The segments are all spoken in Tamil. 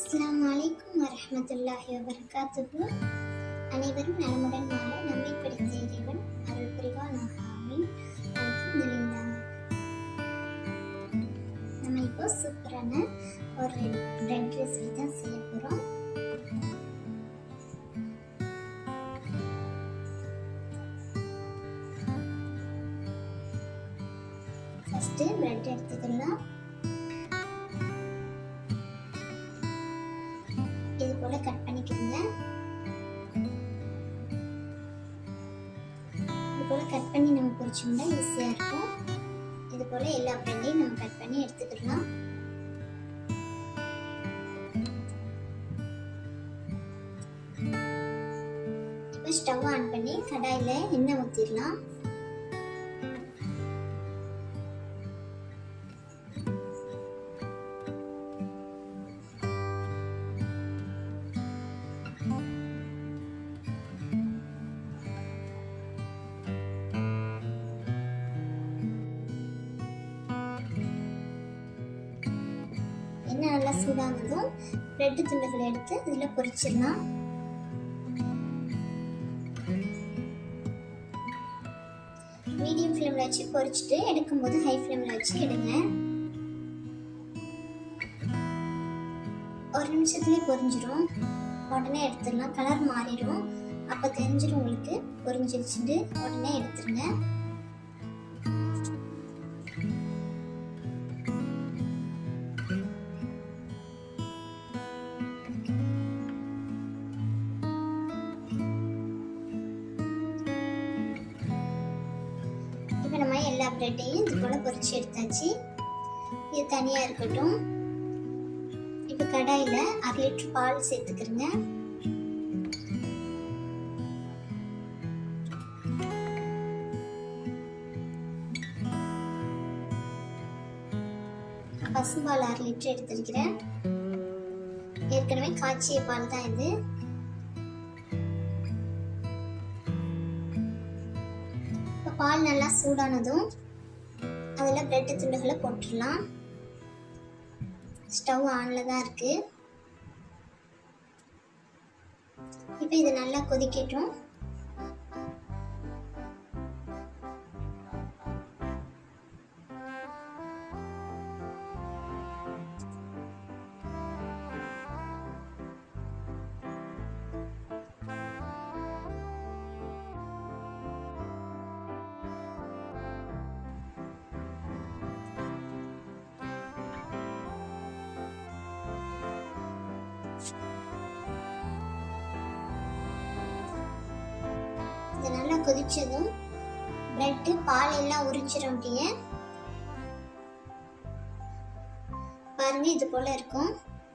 அஸ்ஸலாமு அலைக்கும் வரஹ்மத்துல்லாஹி வபரகாத்துஹு அனைவரும் நலமுடன் வாழ நம்மை படித்த இறைவன் அருள் புரிவானாக ஆமீன் அல்ஹம்துலில்லாஹ் நம்ம இப்போ சூப்பரான ஒரு பிரெட் ரெசிபி தான் செய்ய போகிறோம் ஃபஸ்ட்டு பிரெட் எடுத்துக்கலாம் இது போல கட் பண்ணிக்கிறங்க இது போல கட் பண்ணி நம்ம பொரிச்சோம்னா ஈஸியாக இருக்கும் இது போல எல்லா பிரெண்டையும் நம்ம கட் பண்ணி எடுத்துக்கலாம் இப்போ ஸ்டவ் ஆன் பண்ணி கடாயில் எண்ணெய் ஊற்றிடலாம் எண்ணெய் நல்லா சூடானதும் பிரெட் துண்டுகளை எடுத்து இதில் பொரிச்சிடலாம் மீடியம் ஃப்ளேமில் வச்சு பொரிச்சிட்டு எடுக்கும்போது ஹை ஃப்ளேமில் வச்சு எடுங்க ஒரு நிமிஷத்துலேயே பொரிஞ்சிரும் உடனே எடுத்துடலாம் கலர் மாறிடும் அப்போ தெரிஞ்சிடும் உங்களுக்கு பொரிஞ்சிருச்சுட்டு உடனே எடுத்துருங்க இப்போ நம்ம எல்லா பிரெட்டையும் இது போல் பொரிச்சு எடுத்தாச்சு இது தனியாக இருக்கட்டும் இப்போ கடாயில் அரை லிட்டர் பால் சேர்த்துக்கிறங்க பசும்பால் அரை லிட்டர் எடுத்திருக்கிறேன் ஏற்கனவே காய்ச்சிய பால் தான் இது இப்போ பால் நல்லா சூடானதும் அதில் பிரெட் துண்டுகளை போட்டுடலாம் ஸ்டவ் ஆனில் தான் இருக்கு இப்போ இது நல்லா கொதிக்கட்டும் இது நல்லா கொதிச்சதும் பிரெட்டு பால் எல்லாம் உரிச்சிடும் அப்படியே பாருங்க இது போல இருக்கும்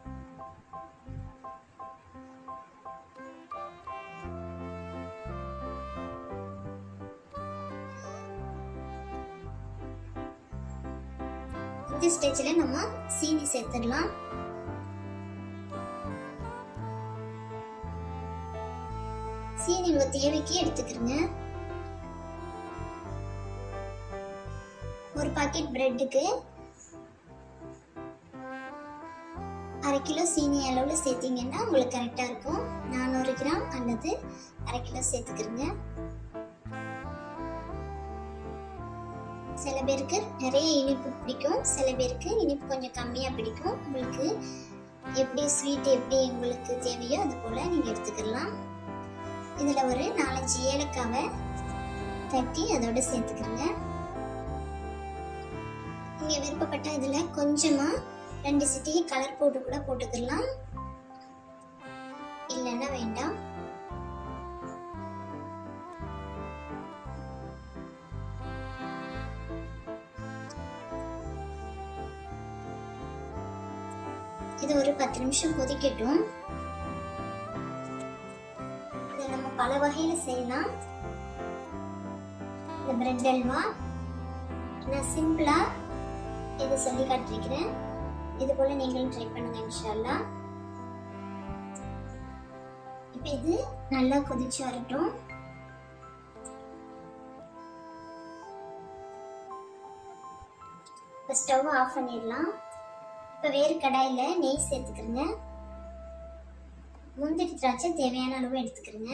இந்த ஸ்டேஜில் நம்ம சீனி சேர்த்துடலாம் சீனி உங்க தேவைக்கு எடுத்துக்கிறங்க ஒரு பாக்கெட் பிரெட்டுக்கு அரை கிலோ சீனி அளவில் சேர்த்தீங்கன்னா உங்களுக்கு கரெக்டாக இருக்கும் நானூறு கிராம் அல்லது அரை கிலோ சேர்த்துக்கிறங்க சில பேருக்கு நிறைய இனிப்பு பிடிக்கும் சில பேருக்கு இனிப்பு கொஞ்சம் கம்மியாக பிடிக்கும் உங்களுக்கு எப்படி ஸ்வீட் எப்படி உங்களுக்கு தேவையோ அது போல் நீங்கள் எடுத்துக்கலாம் இதில் ஒரு நாலஞ்சு ஏலக்காவை தட்டி அதோட சேர்த்துக்கிறேங்க நீங்கள் விருப்பப்பட்ட இதில் கொஞ்சமாக ரெண்டு சிட்டிகை கலர் போட்டு கூட போட்டுக்கலாம் இல்லைன்னா வேண்டாம் இது ஒரு பத்து நிமிஷம் கொதிக்கட்டும் இதை நம்ம பல வகையில் செய்யலாம் இந்த பிரெட் அல்வா நான் சிம்பிளாக இது சொல்லி காட்டிருக்கிறேன் இது போல நீங்களும் ட்ரை பண்ணுங்க இன்ஷால்லா இப்போ இது நல்லா கொதிச்சு வரட்டும் இப்போ ஸ்டவ் ஆஃப் பண்ணிடலாம் இப்போ வேறு கடாயில் நெய் சேர்த்துக்கிறேங்க முந்திரி திராட்சை தேவையான அளவு எடுத்துக்கிறேங்க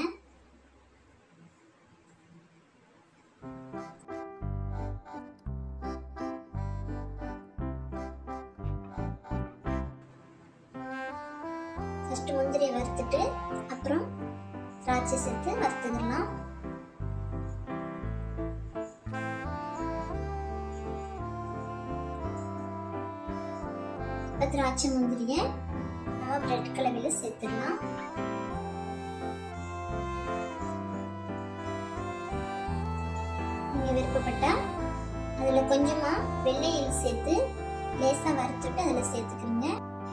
ஃபர்ஸ்ட் முந்திரியை வறுத்துட்டு அப்புறம் திராட்சை சேர்த்து வறுத்துக்கலாம் இப்போ திராட்சை முந்திரியை நம்ம பிரெட் கலவையில் சேர்த்துடலாம் நீங்கள் விருப்பப்பட்டா அதில் கொஞ்சமாக வெள்ளை எள் சேர்த்து லேசாக வறுத்துட்டு அதில் சேர்த்துக்கிறீங்க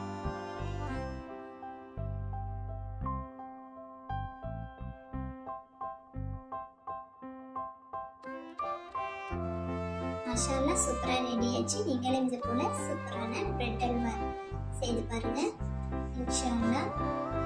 மசாலா சூப்பராக ரெடி ஆச்சு நீங்களும் இது போல் சூப்பரான பிரெட் அல்வா செய்து பாருங்க இன்ஷா அல்லாஹ்